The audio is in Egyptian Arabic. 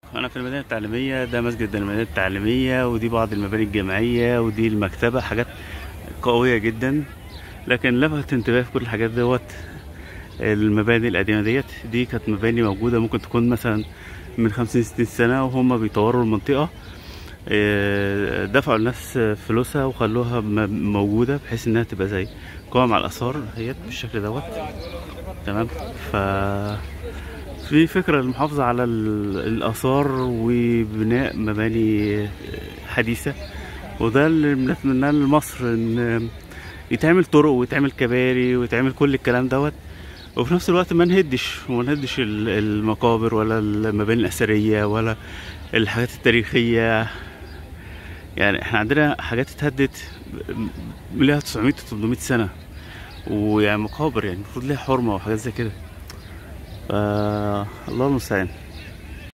انا في المدينه التعليميه ده مسجد المدينه التعليميه ودي بعض المباني الجامعيه ودي المكتبه حاجات قويه جدا لكن لفت انتباهي في كل الحاجات دوت المباني القديمه ديت دي كانت مباني موجوده ممكن تكون مثلا من خمسين ستين سنه وهم بيطوروا المنطقه آه، دفعوا الناس فلوسها وخلوها م- موجوده بحيث انها تبقى زي قائم على الاثار هي بالشكل دوت تمام ف في فكرة للمحافظة على ال- الآثار وبناء مباني حديثة وده اللي بنتمناه لمصر إن يتعمل طرق ويتعمل كباري ويتعمل كل الكلام دوت وفي نفس الوقت ما نهدش وما نهدش ال- المقابر ولا المباني الأثرية ولا الحاجات التاريخية يعني احنا عندنا حاجات اتهدت لها 900 800 سنة ويعني مقابر يعني المفروض ليها حرمة وحاجات زي كده فا الله المستعان